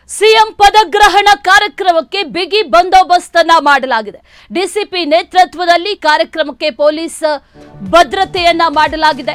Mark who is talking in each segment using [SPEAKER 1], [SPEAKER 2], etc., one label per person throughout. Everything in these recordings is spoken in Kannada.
[SPEAKER 1] ಸಿಎಂ ಪದಗ್ರಹಣ ಕಾರ್ಯಕ್ರಮಕ್ಕೆ ಬಿಗಿ ಬಂದೋಬಸ್ತ್ ಅನ್ನ ಮಾಡಲಾಗಿದೆ ಡಿಸಿಪಿ ನೇತೃತ್ವದಲ್ಲಿ ಕಾರ್ಯಕ್ರಮಕ್ಕೆ ಪೊಲೀಸ್ ಭದ್ರತೆಯನ್ನ ಮಾಡಲಾಗಿದೆ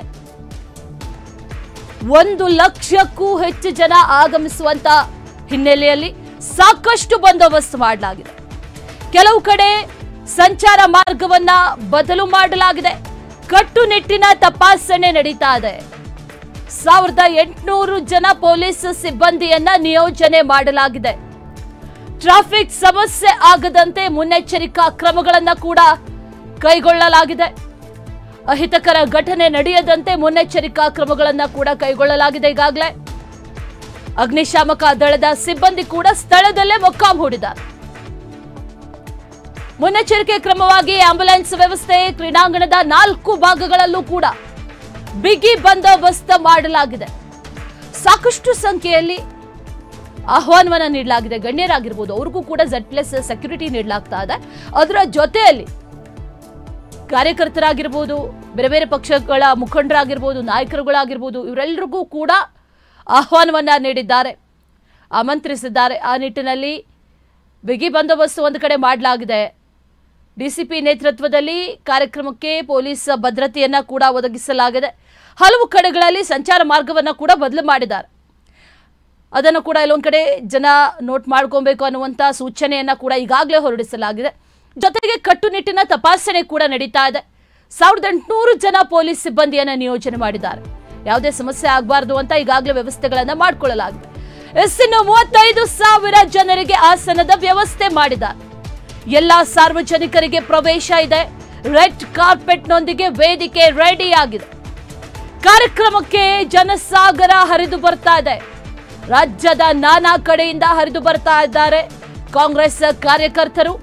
[SPEAKER 1] ಒಂದು ಲಕ್ಷಕ್ಕೂ ಹೆಚ್ಚು ಜನ ಆಗಮಿಸುವಂತ ಹಿನ್ನೆಲೆಯಲ್ಲಿ ಸಾಕಷ್ಟು ಬಂದೋಬಸ್ತ್ ಮಾಡಲಾಗಿದೆ ಕೆಲವು ಕಡೆ ಸಂಚಾರ ಮಾರ್ಗವನ್ನ ಬದಲು ಮಾಡಲಾಗಿದೆ ಕಟ್ಟುನಿಟ್ಟಿನ ತಪಾಸಣೆ ನಡೀತಾ ಇದೆ ಸಾವಿರದ ಎಂಟುನೂರು ಜನ ಪೊಲೀಸ್ ಸಿಬ್ಬಂದಿಯನ್ನ ನಿಯೋಜನೆ ಮಾಡಲಾಗಿದೆ ಟ್ರಾಫಿಕ್ ಸಮಸ್ಯೆ ಆಗದಂತೆ ಮುನ್ನೆಚ್ಚರಿಕಾ ಕ್ರಮಗಳನ್ನ ಕೂಡ ಕೈಗೊಳ್ಳಲಾಗಿದೆ ಅಹಿತಕರ ಘಟನೆ ನಡೆಯದಂತೆ ಮುನ್ನೆಚ್ಚರಿಕಾ ಕ್ರಮಗಳನ್ನ ಕೂಡ ಕೈಗೊಳ್ಳಲಾಗಿದೆ ಈಗಾಗಲೇ ಅಗ್ನಿಶಾಮಕ ದಳದ ಸಿಬ್ಬಂದಿ ಕೂಡ ಸ್ಥಳದಲ್ಲೇ ಮೊಕ್ಕಾಂ ಹೂಡಿದ್ದಾರೆ ಮುನ್ನೆಚ್ಚರಿಕೆ ಕ್ರಮವಾಗಿ ಆಂಬ್ಯುಲೆನ್ಸ್ ವ್ಯವಸ್ಥೆ ಕ್ರೀಡಾಂಗಣದ ನಾಲ್ಕು ಭಾಗಗಳಲ್ಲೂ ಕೂಡ ಬಿಗಿ ಬಂದೋಬಸ್ತ್ ಮಾಡಲಾಗಿದೆ ಸಾಕಷ್ಟು ಸಂಖ್ಯೆಯಲ್ಲಿ ಆಹ್ವಾನವನ್ನ ನೀಡಲಾಗಿದೆ ಗಣ್ಯರಾಗಿರ್ಬೋದು ಅವ್ರಿಗೂ ಕೂಡ ಜೆಡ್ ಪ್ಲಸ್ ಸೆಕ್ಯೂರಿಟಿ ನೀಡಲಾಗ್ತಾ ಇದೆ ಅದರ ಜೊತೆಯಲ್ಲಿ ಕಾರ್ಯಕರ್ತರಾಗಿರ್ಬೋದು ಬೇರೆ ಬೇರೆ ಪಕ್ಷಗಳ ಮುಖಂಡರಾಗಿರ್ಬೋದು ನಾಯಕರುಗಳಾಗಿರ್ಬೋದು ಇವರೆಲ್ಲರಿಗೂ ಕೂಡ ಆಹ್ವಾನವನ್ನ ನೀಡಿದ್ದಾರೆ ಆಮಂತ್ರಿಸಿದ್ದಾರೆ ಆ ನಿಟ್ಟಿನಲ್ಲಿ ಬಿಗಿ ಬಂದೋಬಸ್ತ್ ಒಂದು ಕಡೆ ಮಾಡಲಾಗಿದೆ ಡಿಸಿಪಿ ನೇತೃತ್ವದಲ್ಲಿ ಕಾರ್ಯಕ್ರಮಕ್ಕೆ ಪೊಲೀಸ್ ಭದ್ರತೆಯನ್ನ ಕೂಡ ಒದಗಿಸಲಾಗಿದೆ ಹಲವು ಕಡೆಗಳಲ್ಲಿ ಸಂಚಾರ ಮಾರ್ಗವನ್ನ ಕೂಡ ಬದಲು ಮಾಡಿದ್ದಾರೆ ಅದನ್ನು ಕೂಡ ಇಲ್ಲೊಂದು ಕಡೆ ಜನ ನೋಟ್ ಮಾಡ್ಕೊಬೇಕು ಅನ್ನುವಂಥ ಸೂಚನೆಯನ್ನ ಕೂಡ ಈಗಾಗಲೇ ಹೊರಡಿಸಲಾಗಿದೆ ಜೊತೆಗೆ ಕಟ್ಟುನಿಟ್ಟಿನ ತಪಾಸಣೆ ಕೂಡ ನಡೀತಾ ಇದೆ ಸಾವಿರದ ಎಂಟುನೂರು ಜನ ಪೊಲೀಸ್ ಸಿಬ್ಬಂದಿಯನ್ನ ನಿಯೋಜನೆ ಮಾಡಿದ್ದಾರೆ ಯಾವುದೇ ಸಮಸ್ಯೆ ಆಗಬಾರ್ದು ಅಂತ ಈಗಾಗಲೇ ವ್ಯವಸ್ಥೆಗಳನ್ನ ಮಾಡಿಕೊಳ್ಳಲಾಗಿದೆ ಎಸ್ ಇನ್ನು ಮೂವತ್ತೈದು ಸಾವಿರ ಜನರಿಗೆ ಆಸನದ ವ್ಯವಸ್ಥೆ ಮಾಡಿದ್ದಾರೆ ಎಲ್ಲಾ ಸಾರ್ವಜನಿಕರಿಗೆ ಪ್ರವೇಶ ಇದೆ ರೆಡ್ ಕಾರ್ಪೆಟ್ನೊಂದಿಗೆ ವೇದಿಕೆ ರೆಡಿ ಆಗಿದೆ ಕಾರ್ಯಕ್ರಮಕ್ಕೆ ಜನಸಾಗರ ಹರಿದು ಬರ್ತಾ ಇದೆ ರಾಜ್ಯದ ನಾನಾ ಕಡೆಯಿಂದ ಹರಿದು ಬರ್ತಾ ಇದ್ದಾರೆ ಕಾಂಗ್ರೆಸ್ ಕಾರ್ಯಕರ್ತರು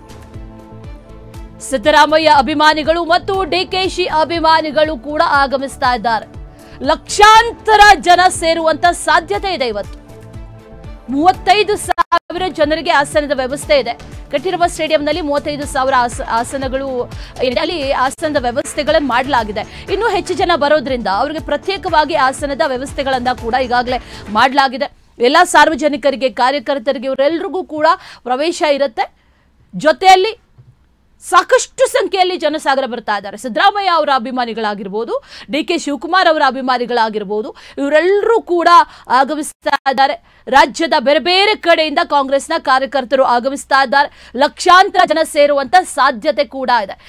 [SPEAKER 1] ಸಿದ್ದರಾಮಯ್ಯ ಅಭಿಮಾನಿಗಳು ಮತ್ತು ಡಿಕೆಶಿ ಅಭಿಮಾನಿಗಳು ಕೂಡ ಆಗಮಿಸ್ತಾ ಇದ್ದಾರೆ ಲಕ್ಷಾಂತರ ಜನ ಸೇರುವಂತ ಸಾಧ್ಯತೆ ಇದೆ ಇವತ್ತು ಮೂವತ್ತೈದು ಸಾವಿರ ಜನರಿಗೆ ಆಸನದ ವ್ಯವಸ್ಥೆ ಇದೆ ಕಟ್ಟಿರುವ ಸ್ಟೇಡಿಯಂನಲ್ಲಿ ಮೂವತ್ತೈದು ಸಾವಿರ ಆಸ- ಆಸನಗಳು ಇದೆ. ಅಲ್ಲಿ ಆಸನದ ವ್ಯವಸ್ಥೆಗಳನ್ನು ಮಾಡಲಾಗಿದೆ ಇನ್ನೂ ಹೆಚ್ಚು ಜನ ಬರೋದ್ರಿಂದ ಅವರಿಗೆ ಪ್ರತ್ಯೇಕವಾಗಿ ಆಸನದ ವ್ಯವಸ್ಥೆಗಳನ್ನ ಕೂಡ ಈಗಾಗಲೇ ಮಾಡಲಾಗಿದೆ ಎಲ್ಲ ಸಾರ್ವಜನಿಕರಿಗೆ ಕಾರ್ಯಕರ್ತರಿಗೆ ಇವರೆಲ್ಲರಿಗೂ ಕೂಡ ಪ್ರವೇಶ ಇರುತ್ತೆ ಜೊತೆಯಲ್ಲಿ ಸಾಕಷ್ಟು ಸಂಖ್ಯೆಯಲ್ಲಿ ಜನಸಾಗರ ಬರ್ತಾ ಇದ್ದಾರೆ ಸಿದ್ದರಾಮಯ್ಯ ಅವರ ಅಭಿಮಾನಿಗಳಾಗಿರ್ಬೋದು ಡಿ ಕೆ ಶಿವಕುಮಾರ್ ಅವರ ಅಭಿಮಾನಿಗಳಾಗಿರ್ಬೋದು ಇವರೆಲ್ಲರೂ ಕೂಡ ಆಗಮಿಸ್ತಾ ಇದ್ದಾರೆ ರಾಜ್ಯದ ಬೇರೆ ಬೇರೆ ಕಡೆಯಿಂದ ಕಾಂಗ್ರೆಸ್ನ ಕಾರ್ಯಕರ್ತರು ಆಗಮಿಸ್ತಾ ಇದ್ದಾರೆ ಲಕ್ಷಾಂತರ ಜನ ಸೇರುವಂತ ಸಾಧ್ಯತೆ ಕೂಡ ಇದೆ